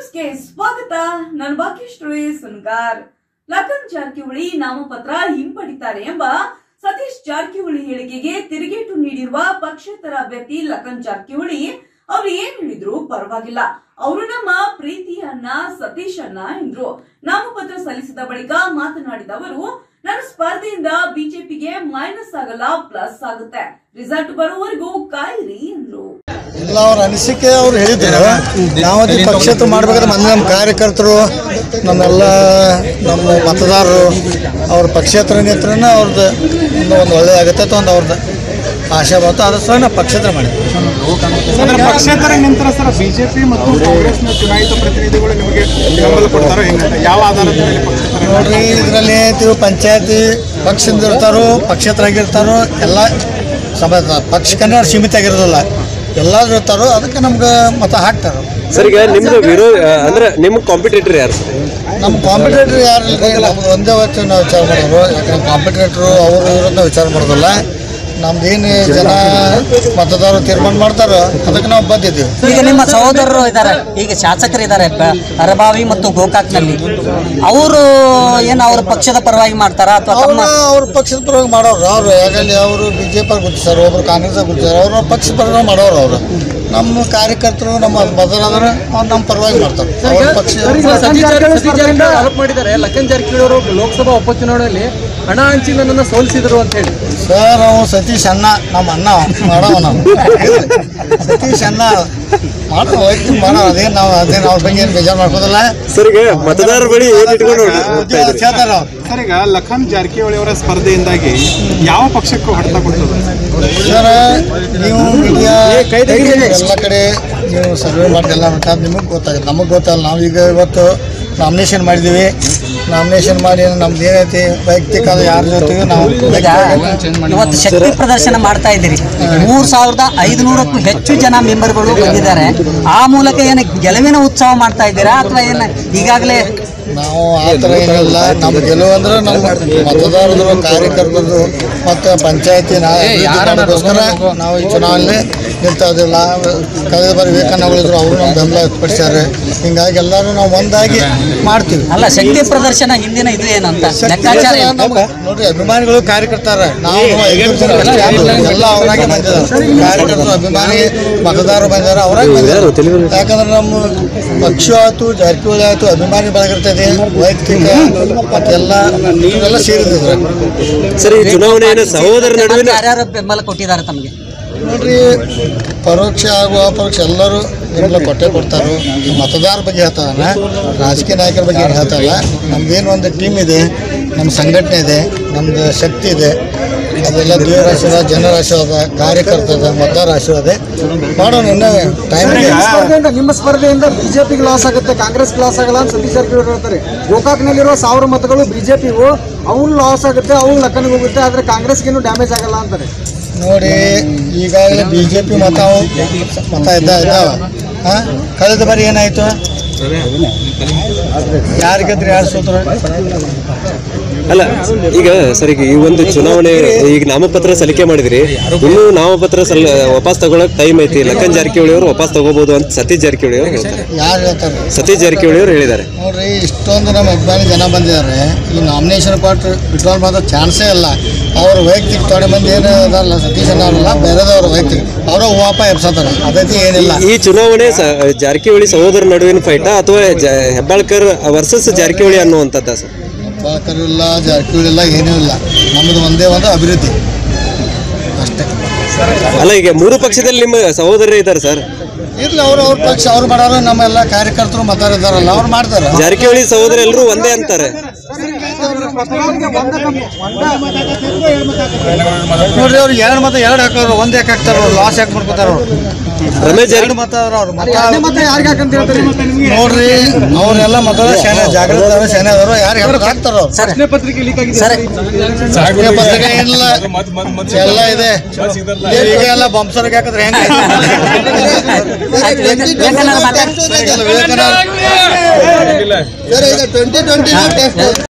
ನ್ಯೂಸ್ಗೆ ಸ್ವಾಗತ ನಾನು ಭಾಗ್ಯಶ್ರೀ ಸುನ್ಗಾರ್ ಲಖನ್ ಜಾರಕಿಹೊಳಿ ನಾಮಪತ್ರ ಹಿಂಪಡಿತಾರೆ ಎಂಬ ಸತೀಶ್ ಜಾರಕಿಹೊಳಿ ಹೇಳಿಕೆಗೆ ತಿರುಗೇಟು ನೀಡಿರುವ ಪಕ್ಷೇತರ ಅಭ್ಯರ್ಥಿ ಲಖನ್ ಜಾರಕಿಹೊಳಿ ಅವ್ರು ಏನ್ ಹೇಳಿದ್ರು ಪರವಾಗಿಲ್ಲ ಅವರು ನಮ್ಮ ಪ್ರೀತಿಯ ಅಣ್ಣ ಸತೀಶ್ ಅಣ್ಣ ಎಂದ್ರು ನಾಮಪತ್ರ ಸಲ್ಲಿಸಿದ ಬಳಿಕ ಮಾತನಾಡಿದ ಅವರು ನನ್ನ ಸ್ಪರ್ಧೆಯಿಂದ ಬಿಜೆಪಿಗೆ ಮೈನಸ್ ಆಗಲ್ಲ ಪ್ಲಸ್ ಆಗುತ್ತೆ ರಿಸಲ್ಟ್ ಬರುವವರೆಗೂ ಕಾಯಿರಿ ಎಂದ್ರು ಎಲ್ಲ ಅವ್ರ ಅನಿಸಿಕೆ ಅವ್ರು ಹೇಳಿದ್ರು ನಾವು ಅದೇ ಪಕ್ಷೇತರ ಮಾಡ್ಬೇಕಾದ್ರೆ ಮೊನ್ನೆ ನಮ್ಮ ಕಾರ್ಯಕರ್ತರು ನಮ್ಮೆಲ್ಲ ನಮ್ಮ ಮತದಾರರು ಅವ್ರ ಪಕ್ಷೇತರ ನಿಂತ್ರನ ಅವ್ರದ್ದು ಒಂದು ಒಂದು ಒಳ್ಳೇದಾಗುತ್ತೆ ಅಂತ ಒಂದು ಅವ್ರದ್ದು ಆಶೆ ಬಂತು ಅದ್ರ ಸಹ ನಾವು ಪಕ್ಷೇತರ ಮಾಡಿದ್ವಿ ಅಂದ್ರೆ ಪಕ್ಷೇತರ ನಂತರ ಸರ್ ಬಿಜೆಪಿ ಮತ್ತು ಕಾಂಗ್ರೆಸ್ನ ಚುನಾಯಿತ ಪ್ರತಿನಿಧಿಗಳು ನಿಮಗೆ ಬೆಂಬಲ ಕೊಡ್ತಾರೋ ಹೆಂಗಂತ ಯಾವ ಆಧಾರದ ಮೇಲೆ ಪಕ್ಷೇತರ ನೋಡ್ರಿ ಇದರಲ್ಲಿ ಏನೈತಿ ಪಂಚಾಯತಿ ಪಕ್ಷದಿಂದ ಇರ್ತಾರೋ ಪಕ್ಷೇತರಾಗಿರ್ತಾರೋ ಎಲ್ಲ ಸಮ ಪಕ್ಷಕ್ಕನ್ನೇ ಅವ್ರು ಸೀಮಿತ ಆಗಿರೋದಿಲ್ಲ ಎಲ್ಲಾದ್ರೂ ಇರ್ತಾರೋ ಅದಕ್ಕೆ ನಮ್ಗೆ ಮತ ಹಾಕ್ತಾರೋ ಸರ್ ಈಗ ನಿಮ್ದು ವಿರೋಧ ಅಂದ್ರೆ ನಿಮ್ಮ ಕಾಂಪಿಟೇಟರ್ ಯಾರು ಸರ್ ನಮ್ಮ ಕಾಂಪಿಟೇಟರ್ ಯಾರು ಇಲ್ರಿ ನಮ್ದು ಒಂದೇ ಹೊತ್ತು ನಾವು ವಿಚಾರ ಮಾಡೋರು ಯಾಕಂದ್ರೆ ಕಾಂಪಿಟೇಟ್ರು ಅವರು ಇರೋದನ್ನ ವಿಚಾರ ಮಾಡೋದಿಲ್ಲ ನಮ್ದು ಏನು ಜನ ಮತದಾರರು ತೀರ್ಮಾನ ಮಾಡ್ತಾರೋ ಅದಕ್ಕೆ ನಾವು ಬಂದಿದ್ದೀವಿ ಈಗ ನಿಮ್ಮ ಸಹೋದರರು ಇದ್ದಾರೆ ಈಗ ಶಾಸಕರು ಇದ್ದಾರೆ ಅರಬಾವಿ ಮತ್ತು ಗೋಕಾಕ್ನಲ್ಲಿ ಅವರು ಏನು ಅವ್ರ ಪಕ್ಷದ ಪರವಾಗಿ ಮಾಡ್ತಾರಾ ಅಥವಾ ಅವ್ರ ತಮ್ಮ ಅವ್ರ ಪಕ್ಷದ ಪರವಾಗಿ ಮಾಡೋರು ಅವರು ಯಾಕಂದ್ರೆ ಅವರು ಬಿ ಜೆ ಪಿ ಗುರುತಿಸ್ತಾರೆ ಒಬ್ರು ಕಾಂಗ್ರೆಸ್ ಗುರುತಿಸ್ತಾರೆ ಅವ್ರ ಪಕ್ಷದ ಪರವಾಗಿ ಮಾಡೋರು ಅವರು ನಮ್ಮ ಕಾರ್ಯಕರ್ತರು ನಮ್ಮ ಮತದಾರರು ಅವ್ರು ನಮ್ಮ ಪರವಾಗಿ ಮಾಡ್ತಾರೆ ಅವ್ರ ಪಕ್ಷ ಆರೋಪ ಮಾಡಿದ್ದಾರೆ ಲಖನ್ ಜಾರಕಿಹೊಳಿ ಅವರು ಲೋಕಸಭಾ ಉಪಚುನಾವಣೆಯಲ್ಲಿ ಹಣ ಹಂಚಿ ನನ್ನನ್ನು ಸೋಲಿಸಿದರು ಅಂತ ಹೇಳಿ ಸರ್ ಅವ ಸತೀಶ್ ಅಣ್ಣ ನಮ್ಮ ಅಣ್ಣ ಮಾಡವ ನಾವು ಸತೀಶ್ ಅಣ್ಣ ಮಾಡೋ ಹೋಯ್ತು ಮಾಡೋ ಅದೇನು ನಾವು ಅದೇನು ಅವ್ರ ಬಗ್ಗೆ ಏನು ಬೇಜಾರು ಮಾಡ್ಕೋದಿಲ್ಲ ಸರ್ ಈಗ ಮತದಾರರ ಬಳಿ ಏನ್ ಇಟ್ಕೊಂಡು ಹೋಗ್ತಾ ಇದ್ರಿ ಹೇಳ್ತಾರೆ ಅವ್ರು ಸರ್ ಈಗ ಲಖನ್ ಜಾರಕಿಹೊಳಿ ಅವರ ಸ್ಪರ್ಧೆಯಿಂದಾಗಿ ಯಾವ ಪಕ್ಷಕ್ಕೂ ಹೊಡೆತ ಕೊಡ್ತದೆ ಸರ್ ನೀವು ಮೀಡಿಯಾ ಎಲ್ಲ ಕಡೆ ನೀವು ಸರ್ವೆ ಮಾಡಿದೆಲ್ಲ ಅಂತ ನಿಮಗೆ ಗೊತ್ತಾಗುತ್ತೆ ನಮಗೆ ಗೊತ್ತಲ್ಲ ನಾವೀಗ ಇವತ್ತು ನಾಮಿನೇಷನ್ ಮಾಡಿದ್ದೀವಿ ನಾಮಿನೇಷನ್ ಮಾಡಿ ನಮ್ದು ಏನೈತಿ ವೈಯಕ್ತಿಕ ಯಾರ ಜೊತೆಗೂ ನಾವು ಈಗ ಇವತ್ತು ಶಕ್ತಿ ಪ್ರದರ್ಶನ ಮಾಡ್ತಾ ಇದ್ದೀರಿ ಮೂರ್ ಸಾವಿರದ ಐದುನೂರಕ್ಕೂ ಹೆಚ್ಚು ಜನ ಮೆಂಬರ್ಗಳು ಬಂದಿದ್ದಾರೆ ಆ ಮೂಲಕ ಏನು ಗೆಲುವಿನ ಉತ್ಸವ ಮಾಡ್ತಾ ಇದ್ದೀರಾ ಅಥವಾ ಏನು ಈಗಾಗಲೇ ನಾವು ಆ ಥರ ಏನಿಲ್ಲ ನಮ್ಮ ಗೆಲುವು ಅಂದ್ರೆ ನಮ್ಮ ಮತದಾರರು ಕಾರ್ಯಕರ್ತರದು ಮತ್ತು ಪಂಚಾಯತಿ ಮಾಡೋಕ್ಕೋಸ್ಕರ ನಾವು ಈ ಚುನಾವಣೆ ನಿಲ್ತಾದಿಲ್ಲ ಕಳೆದ ಬಾರಿ ವಿವೇಕಾನಂದಗಳಿದ್ರು ಅವರು ನಮ್ಮ ಬೆಂಬಲ ವ್ಯಕ್ತಪಡಿಸ್ಯಾರೆ ಹಿಂಗಾಗಿ ಎಲ್ಲರೂ ನಾವು ಒಂದಾಗಿ ಮಾಡ್ತೀವಿ ಅಲ್ಲ ಶಕ್ತಿ ಪ್ರದರ್ಶನ ಹಿಂದಿನ ಇದು ಏನಂತ ಲೆಕ್ಕಾಚಾರ ಏನು? ನಮ್ಗೆ ನೋಡ್ರಿ ಅಭಿಮಾನಿಗಳು ಕಾರ್ಯಕರ್ತಾರ ನಾವು ಐದು ಜನ ಅಷ್ಟೇ ಅಲ್ಲ. ಎಲ್ಲ ಅವರಾಗೆ ಬಂದಿದ್ದಾರೆ ಕಾರ್ಯಕರ್ತರು ಅಭಿಮಾನಿ ಮತದಾರರು ಬಂದಿದ್ದಾರೆ ಅವರಾಗೆ ಬಂದಿದ್ದಾರೆ ಯಾಕಂದ್ರೆ ನಮ್ಮ ಪಕ್ಷ ಆಯ್ತು ಜಾರಕಿಹೊಳಿ ಆಯ್ತು ಅಭಿಮಾನಿ ಬಳಗಿರ್ತದೆ ವೈಯಕ್ತಿಕ ಮತ್ತೆಲ್ಲ ಎಲ್ಲ ಸೇರಿದ್ರೆ ಸರ್ ಈ ಚುನಾವಣೆಯನ್ನು ಸಹೋದರ ನಡುವಿನ ಯಾರ್ಯಾರು ಬೆಂಬಲ ಕೊಟ್ಟಿದ್ದಾರೆ ತಮಗೆ ನೋಡ್ರಿ ಪರೋಕ್ಷ ಹಾಗೂ ಅಪರೋಕ್ಷ ಎಲ್ಲರೂ ಬೆಂಬಲ ಕೊಟ್ಟೆ ಕೊಡ್ತಾರೆ ಮತದಾರ ಬಗ್ಗೆ ಹೇಳ್ತಾರಲ್ಲ ರಾಜಕೀಯ ನಾಯಕರ ಬಗ್ಗೆ ಏನು ಹೇಳ್ತಾರಲ್ಲ ನಮ್ದೇನು ಒಂದು ಟೀಮ್ ಇದೆ ನಮ್ಮ ಸಂಘಟನೆ ಇದೆ ನಮ್ದು ಶಕ್ತಿ ಇದೆ ಅದೆಲ್ಲ ದೇವರ ಆಶೀರ್ವಾದ ಜನರ ಆಶೀರ್ವಾದ ಕಾರ್ಯಕರ್ತದ ಮತದಾರ ಆಶೀರ್ವಾದ ಮಾಡೋಣ ಇನ್ನೂ ಟೈಮ್ ಇದೆ ಸ್ಪರ್ಧೆಯಿಂದ ನಿಮ್ಮ ಸ್ಪರ್ಧೆಯಿಂದ ಬಿಜೆಪಿಗೆ ಲಾಸ್ ಆಗುತ್ತೆ ಕಾಂಗ್ರೆಸ್ ಲಾಸ್ ಆಗಲ್ಲ ಅಂತ ಸತೀಶ್ ಜಾರಕಿಹೊಳಿ ಹೇಳ್ತಾರೆ ಗೋಕಾಕ್ನಲ್ಲಿರೋ ಸಾವಿರ ಮತಗಳು ಬಿಜೆಪಿಗೂ ಅವ್ನು ಲಾಸ್ ಆಗುತ್ತೆ ಅವ್ನು ಲಕ್ಕನಿಗೆ ಹೋಗುತ್ತೆ ಆದರೆ ಕಾಂಗ್ರೆಸ್ಗೇನು ಡ್ಯಾಮೇಜ್ ಆಗಲ್ಲ ಅಂತಾರೆ ನೋಡಿ ಈಗಾಗಲೇ ಬಿ ಜೆ ಪಿ ಮತ ಅವು ಮತ ಇದ್ದ ಇದ್ದಾವ ಹಾಂ ಕಳೆದ ಬಾರಿ ಏನಾಯಿತು ಯಾರಿಗದ್ರಿ ಯಾರು ಸೋತ್ರ ಅಲ್ಲ ಈಗ ಸರ್ ಈಗ ಈ ಒಂದು ಚುನಾವಣೆ ಈಗ ನಾಮಪತ್ರ ಸಲ್ಲಿಕೆ ಮಾಡಿದ್ರಿ ಇನ್ನೂ ನಾಮಪತ್ರ ಸಲ್ ವಾಪಸ್ ತಗೊಳಕ್ ಟೈಮ್ ಐತಿ ಲಖನ್ ಜಾರಕಿಹೊಳಿ ಅವರು ವಾಪಸ್ ತಗೋಬಹುದು ಅಂತ ಸತೀಶ್ ಜಾರಕಿಹೊಳಿ ಅವರು ಹೇಳ್ತಾರೆ ಯಾರು ಹೇಳ್ತಾರೆ ಸತೀಶ್ ಜಾರಕಿಹೊಳಿ ಅವರು ಹೇಳಿದ್ದಾರೆ ನೋಡ್ರಿ ಇಷ್ಟೊಂದು ನಮ್ಮ ಅಭಿಮಾನಿ ಜನ ಬಂದಿದ್ದಾರೆ ಈ ನಾಮಿನೇಷನ್ ಕೊಟ್ಟು ವಿಡ್ರಾಲ್ ಮಾಡೋ ಚಾನ್ಸೇ ಇಲ್ಲ ಅವ್ರ ವೈಯಕ್ತಿಕ ತೊಡೆ ಮಂದಿ ಏನು ಅದಲ್ಲ ಸತೀಶ್ ಅನ್ನೋರಲ್ಲ ಬೇರೆದವ್ರ ವೈಯಕ್ತಿಕ ಅವರ ಹೂವಾಪ ಎಬ್ಸತ್ತಾರ ಅದೈತಿ ಏನಿಲ್ಲ ಈ ಚುನಾವಣೆ ಸ- ಜಾರಕಿಹೊಳಿ ಸಹೋದರ ನಡುವಿನ ಫೈಟಾ ಅಥವಾ ಜ- ಹೆಬ್ಬಾಳ್ಕರ್ ವರ್ಸಸ್ ಜಾರಕಿಹೊಳಿ ಅನ್ನುವಂಥದ್ದ ಸರ್ ಪಾಕರು ಇಲ್ಲ ಜಾರಕಿಹೊಳಿ ಇಲ್ಲ ಏನೂ ಇಲ್ಲ ನಮ್ಮದು ಒಂದೇ ಒಂದು ಅಭಿವೃದ್ಧಿ ಅಷ್ಟೇ ಅಲ್ಲ ಈಗ ಮೂರು ಪಕ್ಷದಲ್ಲಿ ನಿಮ್ಮ ಸಹೋದರರೇ ಇದ್ದಾರೆ ಸರ್ ಇರ್ಲಿ ಅವ್ರು ಅವ್ರ ಪಕ್ಷ ಅವ್ರು ಮಾಡೋರು ನಮ್ಮೆಲ್ಲ ಕಾರ್ಯಕರ್ತರು ಮತಾರ ಇದ್ದಾರಲ್ಲ ಅವ್ರು ಮಾಡ್ತಾರೆ ಜಾರಕಿಹೊಳಿ ಸಹೋದರ ಎಲ್ಲರೂ ಒಂದೇ ಅಂತಾರೆ ನೋಡ್ರಿ ಅವ್ರು ಎರಡು ಮತ ಎರಡು ಹಾಕೋರು ಒಂದ್ ಯಾಕೆ ಹಾಕ್ತಾರ ಅವ್ರು ಲಾಸ್ ಯಾಕೆ ಮಾಡ್ಕೋತಾರ ಅವ್ರು ರಮೇಶ್ ಎರಡು ಜಾರಕಿ ಮತ ಅವ್ರ ಅವ್ರು ಮತ ಮತ್ತೆ ಯಾರಿಗೆ ಹಾಕಂತ ಹೇಳ್ತಾರೆ ನೋಡ್ರಿ ಅವ್ರೆಲ್ಲ ಮತ ಶಾನೆ ಜಾಗೃತ ಶಾನೆ ಅದಾರು ಯಾರಿಗೆ ಹಾಕ್ತಾರ ಅವ್ರು ಸರ್ ಪತ್ರಿಕೆ ಲೀಕ್ ಆಗಿದೆ ಸರ್ ಸಾಕ್ಷಿ ಪತ್ರಿಕೆ ಏನಿಲ್ಲ ಎಲ್ಲ ಇದೆ ಈಗ ಎಲ್ಲ ಬಂಸರ್ಗೆ ಹಾಕಿದ್ರೆ ಹೆಂಗೆ ಆಯ್ತು, ವೇಕ- ವೇಕನವ್ರು ಮಾತಾಡಿ. ವಿವೇಕಾನಂದ